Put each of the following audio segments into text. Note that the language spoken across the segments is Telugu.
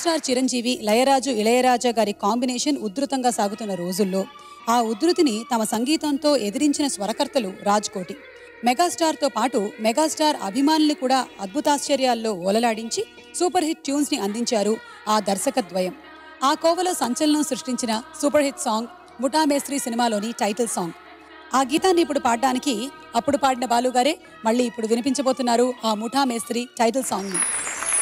మెగాస్టార్ చిరంజీవి లయరాజు ఇళయరాజా గారి కాంబినేషన్ ఉధృతంగా సాగుతున్న రోజుల్లో ఆ ఉధృతిని తమ సంగీతంతో ఎదిరించిన స్వరకర్తలు రాజ్కోటి మెగాస్టార్తో పాటు మెగాస్టార్ అభిమానులు కూడా అద్భుతాశ్చర్యాల్లో ఓలలాడించి సూపర్ హిట్ ట్యూన్స్ ని అందించారు ఆ దర్శకద్వయం ఆ కోవలో సంచలనం సృష్టించిన సూపర్ హిట్ సాంగ్ ముఠా మేస్త్రి సినిమాలోని టైటిల్ సాంగ్ ఆ గీతాన్ని ఇప్పుడు పాడడానికి అప్పుడు పాడిన బాలు గారే మళ్ళీ ఇప్పుడు వినిపించబోతున్నారు ఆ ముఠా మేస్త్రి టైటిల్ సాంగ్ ని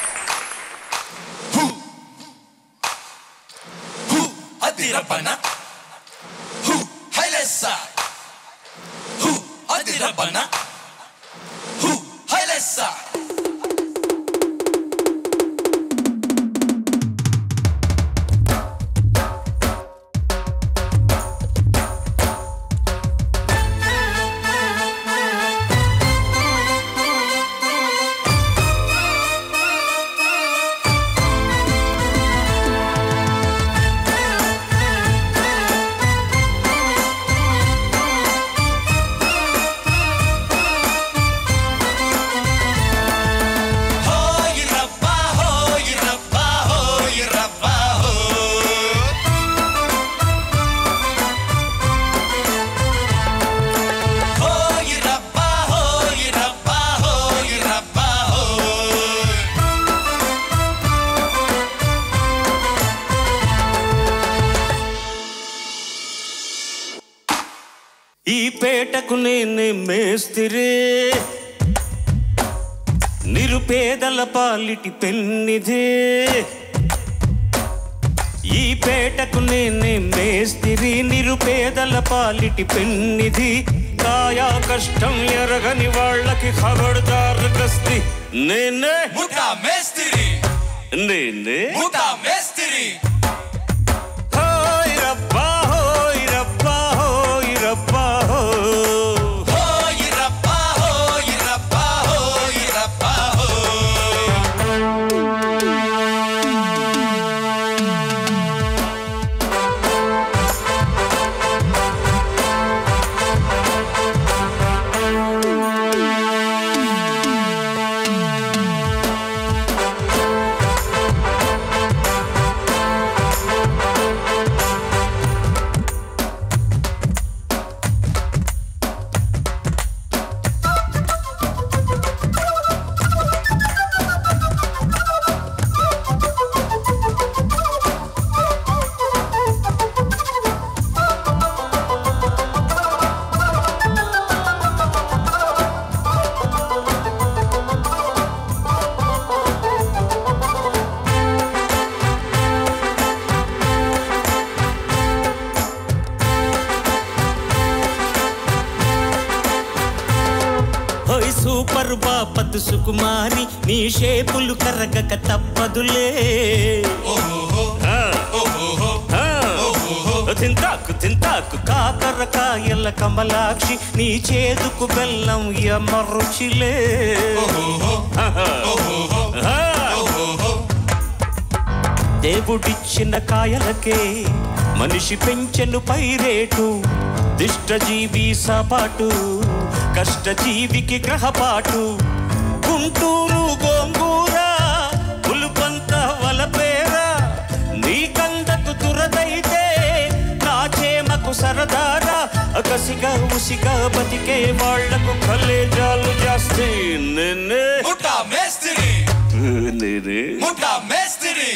అదిరపన హు హైలెస్సా హు అదిరపన హు హైలెస్సా హోయ్ రబ్బా హోయ్ రబ్బా హోయ్ రబ్బా హో హోయ్ రబ్బా హోయ్ రబ్బా హోయ్ రబ్బా హో ఈ పేటకు నేనే మేస్తిరే నిరుపేదల పాలిటి పెన్నిదే ఈ పేటకు నేనే మేస్తిరి నిరుపేదల పాలిటి పెన్నిధి కాయా కష్టం ఎరగని వాళ్ళకి ఖబర్దార్ గస్తి నేనే ముఠా మేస్తిరి నేనే ముఠా మేస్తిరి హోయ్ రబ్బా హోయ్ రబ్బా హోయ్ రబ్బా హో హోయ్ రబ్బా హోయ్ రబ్బా హోయ్ రబ్బా హో హోయ్ సూపర్ బాపత్ సుకుమారి నీ షేపులు కరగక తప్పదులే ఆ, ఆ, తింతాకు తింతాకు కాకరకాయల కమలాక్షి నీ చేదుకు బెల్లం ఎమరుచిలే ఆ, దేవుడిచ్చిన కాయలకే మనిషి పెంచెను పైరేటు దిష్టజీవి సపాటు కష్టజీవికి గ్రహపాటు గుంటూరు గోంగూర పులుపంత వలపేర నీ కందకు దురదైతే నా చేమకు సరదారా కసిగా ఉసిగా బతికే వాళ్లకు కలేజాలు జాస్తి నేనే ముఠా మేస్తిరి నేనే ముఠా మేస్తిరి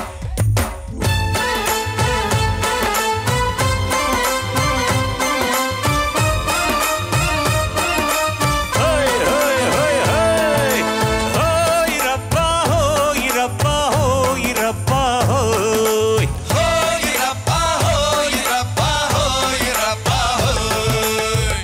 హోయ్ హోయ్ హోయ్ హోయ్ హోయ్ రబ్బా హోయ్ రబ్బా హోయ్ రబ్బా హోయ్ హోయ్ రబ్బా హోయ్ రబ్బా హోయ్ రబ్బా హోయ్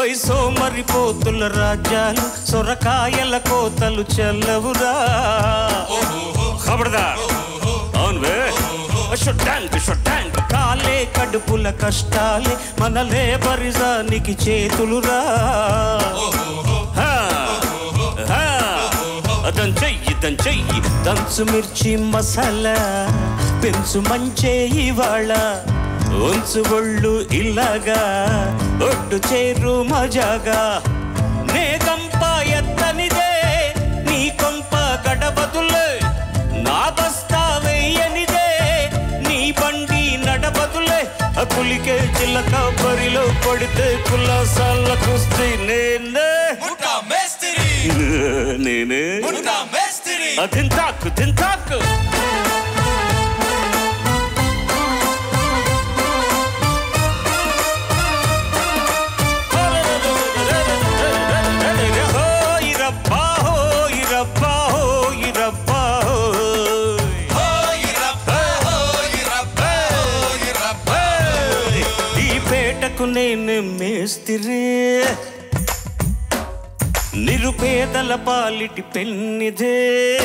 వయసో మరిపోతుల రాజ్యాలు సొరకాయల కోతలు చల్లవురా ఖబర్దా అవును బే షొట్టాంక్ షొట్టాంక్ కాలే కడుపుల కష్టాలే మన లేబరిజానికి చేతులురా హా, హా. దంచెయ్యి దంచెయ్యి దంచు మిర్చి మసాలా పెంచు మంచే ఇవాళ ఉంచు ఒళ్ళు ఇలాగా ఒడ్డు చేరు మజాగా నే కంప ఎత్తనిదే నీ కొంప గడబదులే నా బస్తా వెయ్యనిదే నీ బండి నడబదులే ఆ పులికే చిల్లక బరిలో పడితే కులాసాల కుస్తీ నేనే ముఠా మేస్తిరి నేనే ముఠా మేస్తిరి ఆ తింటాకు తింటాకు హోయ్ రబ్బా హోయ్ రబ్బా హోయ్ రబ్బా హోయ్. హోయ్ రబ్బా హోయ్ రబ్బా హోయ్ రబ్బా ఈ పేటకు నేను మేస్తిరి నిరుపేదల పాలిటి పెన్నిదే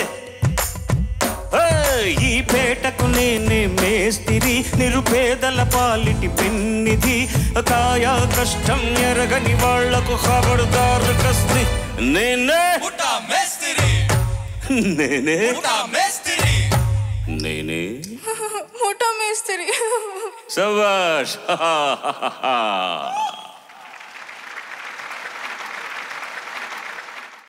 ఏయ్, ఈ పేటకు నేనే మేస్తిరి నిరుపేదల పాలిటి పెన్నిది కాయా కష్టం ఎరగని వాళ్లకు ఖబర్దారు కస్తి నేనే ముఠా మేస్తిరి నేనే ముఠా మేస్తిరి నేనే ముఠా మేస్త్రి సబాష్